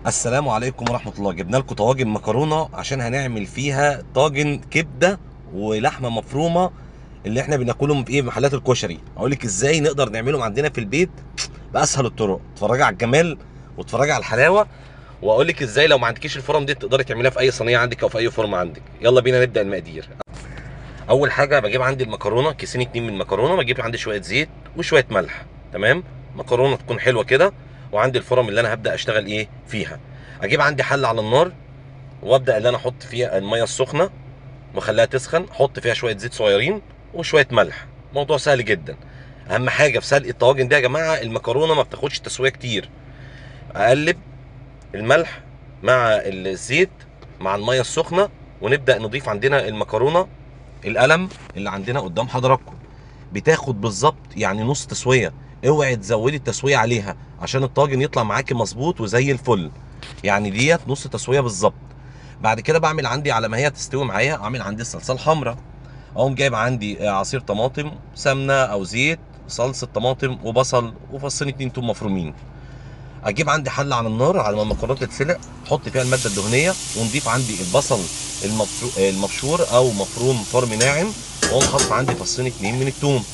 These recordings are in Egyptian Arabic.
السلام عليكم ورحمه الله جبنا لكم طواجن مكرونه عشان هنعمل فيها طاجن كبده ولحمه مفرومه اللي احنا بناكلهم في ايه محلات الكشري اقول لك ازاي نقدر نعملهم عندنا في البيت باسهل الطرق اتفرجي على الجمال واتفرجي على الحلاوه واقول لك ازاي لو ما عندكيش الفرن دي تقدري تعمليها في اي صينيه عندك او في اي فرن عندك يلا بينا نبدا المقادير اول حاجه بجيب عندي المكرونه كيسين اتنين من المكرونه بجيب عندي شويه زيت وشويه ملح تمام مكرونه تكون حلوه كده وعندي الفرم اللي انا هبدا اشتغل ايه فيها اجيب عندي حله على النار وابدا اللي انا احط فيها الميه السخنه واخليها تسخن احط فيها شويه زيت صغيرين وشويه ملح موضوع سهل جدا اهم حاجه في سلق الطواجن دي يا جماعه المكرونه ما بتاخدش تسويه كتير اقلب الملح مع الزيت مع الميه السخنه ونبدا نضيف عندنا المكرونه القلم اللي عندنا قدام حضراتكم بتاخد بالظبط يعني نص تسويه اوعي تزودي التسويه عليها عشان الطاجن يطلع معاكي مظبوط وزي الفل يعني ديت نص تسويه بالظبط بعد كده بعمل عندي على ما هي تستوي معايا اعمل عندي الصلصه الحمراء اقوم جايب عندي عصير طماطم سمنه او زيت صلصه طماطم وبصل وفصين اتنين توم مفرومين اجيب عندي حله على النار على ما المكرونه تتسلق احط فيها الماده الدهنيه ونضيف عندي البصل المبشو- المبشور او مفروم فرم ناعم واقوم حاطط عندي فصين اتنين من التوم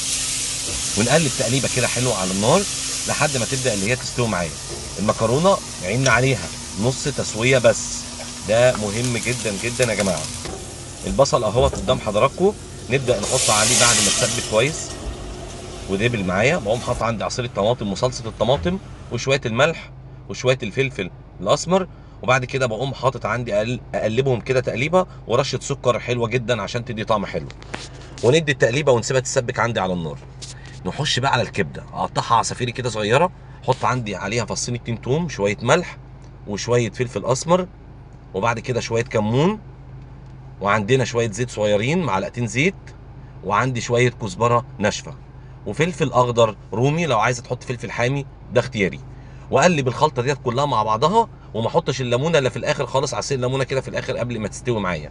ونقلب تقليبه كده حلوه على النار لحد ما تبدا اللي هي تستوي معايا المكرونه عيننا عليها نص تسويه بس ده مهم جدا جدا يا جماعه البصل اهوت قدام حضراتكم نبدا نحط عليه بعد ما تسبك كويس ودبل معايا بقوم حاطط عندي عصير الطماطم وصلصه الطماطم وشويه الملح وشويه الفلفل الاسمر وبعد كده بقوم حاطط عندي أقل- اقلبهم كده تقليبه ورشه سكر حلوه جدا عشان تدي طعم حلو وندي التقليبه ونسيبها تسبك عندي على النار نخش بقى على الكبده اقطعها عصافيري كده صغيره احط عندي عليها فصين اتنين توم شويه ملح وشويه فلفل اسمر وبعد كده شويه كمون وعندنا شويه زيت صغيرين معلقتين زيت وعندي شويه كزبره ناشفه وفلفل اخضر رومي لو عايزه تحط فلفل حامي ده اختياري واقلب الخلطه ديت كلها مع بعضها وما احطش الليمونه الا في الاخر خالص عصير الليمونه كده في الاخر قبل ما تستوي معايا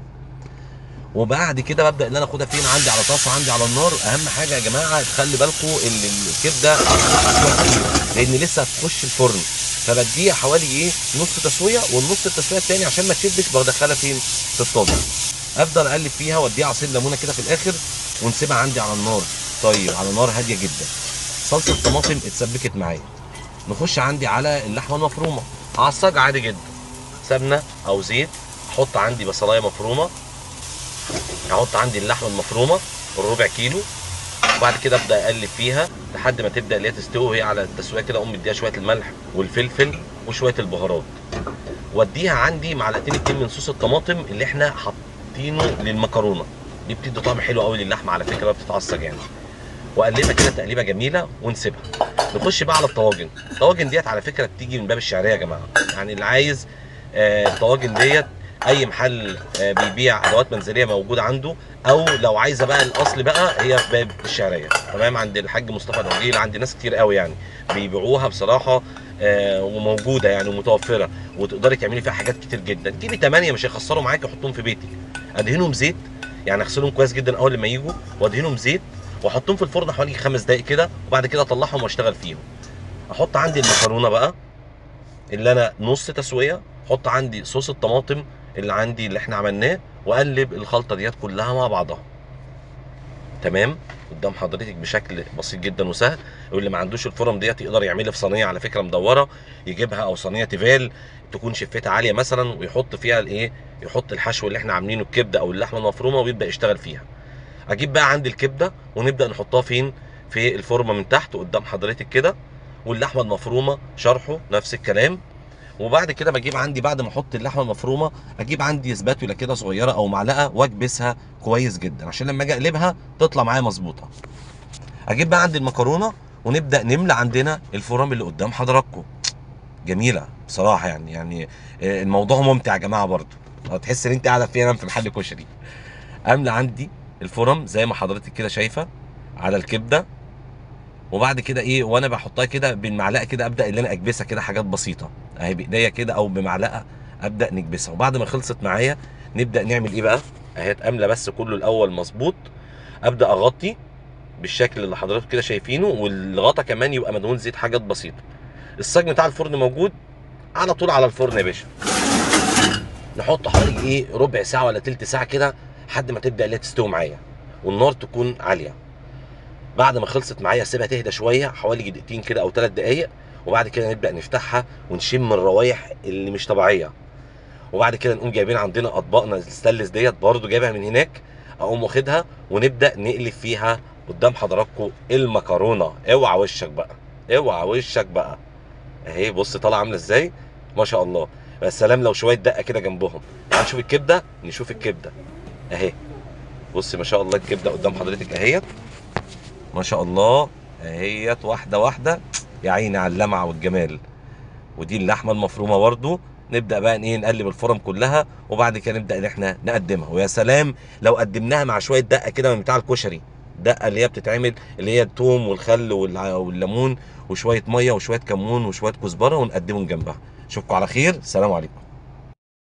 وبعد كده ببدا ان انا اخدها فين عندي على طاسه عندي على النار اهم حاجه يا جماعه تخلي بالكم ان الكبده لان لسه هتخش الفرن فبديها حوالي ايه نص تسويه والنص التسويه الثاني عشان ما تشدش بدخلها فين في الطاجن افضل اقلب فيها واديها عصير ليمونه كده في الاخر ونسيبها عندي على النار طيب على نار هاديه جدا صلصه الطماطم اتسبكت معايا نخش عندي على اللحمه المفرومه اعصج عادي جدا سمنه او زيت احط عندي بصلايه مفرومه احط عندي اللحمه المفرومه الربع كيلو وبعد كده ابدا اقلب فيها لحد ما تبدا اللي هي تستوي وهي على التسويه كده اقوم مديها شويه الملح والفلفل وشويه البهارات واديها عندي معلقتين اتنين من صوص الطماطم اللي احنا حاطينه للمكرونه دي بتدي طعم حلو قوي للحمه على فكره بتتعصج يعني واقلبها كده تقليبه جميله ونسيبها نخش بقى على الطواجن الطواجن ديت على فكره بتيجي من باب الشعريه يا جماعه يعني اللي عايز آه، الطواجن ديت اي محل آه، بيبيع ادوات منزليه موجود عنده او لو عايزه بقى الاصل بقى هي في باب الشعريه تمام عند الحاج مصطفى الوجيل عند ناس كتير قوي يعني بيبيعوها بصراحه آه، وموجوده يعني ومتوفره وتقدري تعملي فيها حاجات كتير جدا جيبي 8 مش هيخسروا معاكي وحطهم في بيتك ادهنهم زيت يعني اغسلهم كويس جدا اول لما يجوا وادهنهم زيت واحطهم في الفرن حوالي خمس دقايق كده وبعد كده اطلعهم واشتغل فيهم احط عندي المكرونه بقى اللي انا نص تسويه احط عندي صوص الطماطم اللي عندي اللي احنا عملناه واقلب الخلطه ديت كلها مع بعضها تمام قدام حضرتك بشكل بسيط جدا وسهل واللي ما عندوش الفرن ديت يقدر يعملها في صينيه على فكره مدوره يجيبها او صينيه تيفال تكون شفتها عاليه مثلا ويحط فيها الايه يحط الحشو اللي احنا عاملينه الكبده او اللحمه المفرومه ويبدا يشتغل فيها اجيب بقى عندي الكبده ونبدا نحطها فين في الفورمه من تحت قدام حضرتك كده واللحمه المفرومه شرحه نفس الكلام وبعد كده بجيب عندي بعد ما احط اللحمه المفرومه اجيب عندي سباتولا كده صغيره او معلقه واكبسها كويس جدا عشان لما اجي اقلبها تطلع معايا مظبوطه اجيب بقى عندي المكرونه ونبدا نملى عندنا الفرم اللي قدام حضراتكم جميله بصراحه يعني يعني آه، الموضوع ممتع يا جماعه برضو لو تحس ان انت قاعده فعلا في محل كشري املى عندي الفرم زي ما حضرتك كده شايفه على الكبده وبعد كده ايه وانا بحطها كده بالمعلقه كده ابدا ان انا اكبسها كده حاجات بسيطه اهي بايديا كده او بمعلقه ابدا نكبسها وبعد ما خلصت معايا نبدا نعمل ايه بقى اهي املى بس كله الاول مظبوط ابدا اغطي بالشكل اللي حضراتكم كده شايفينه والغطا كمان يبقى مدهون زيت حاجات بسيطه الصاج بتاع الفرن موجود على طول على الفرن يا باشا نحط حوالي ايه ربع ساعه ولا تلت ساعه كده لحد ما تبدا اللي هي تستوي معايا والنار تكون عاليه بعد ما خلصت معايا اسيبها تهدى شويه حوالي دقيقتين كده او ثلاث دقائق وبعد كده نبدا نفتحها ونشم الروايح اللي مش طبيعيه وبعد كده نقوم جايبين عندنا اطباقنا الستانلس ديت برضو جايبها من هناك اقوم واخدها ونبدا نقلب فيها قدام حضراتكم المكرونه اوعى وشك بقى اوعى وشك بقى اهي بص طالعه عامله ازاي ما شاء الله يا سلام لو شويه دقه كده جنبهم تعال نشوف الكبده نشوف الكبده اهي بص ما شاء الله الكبده قدام حضرتك اهيت ما شاء الله اهيت واحده واحده يا عيني على اللمعه والجمال ودي اللحمه المفرومه برضو نبدا بقى ايه نقلب الفرم كلها وبعد كده نبدا ان احنا نقدمها ويا سلام لو قدمناها مع شويه دقه كده من بتاع الكشري دقه اللي هي بتتعمل اللي هي الثوم والخل والع- والليمون وشويه ميه وشويه كمون وشويه كزبره ونقدمهم جنبها اشوفكم على خير سلام عليكم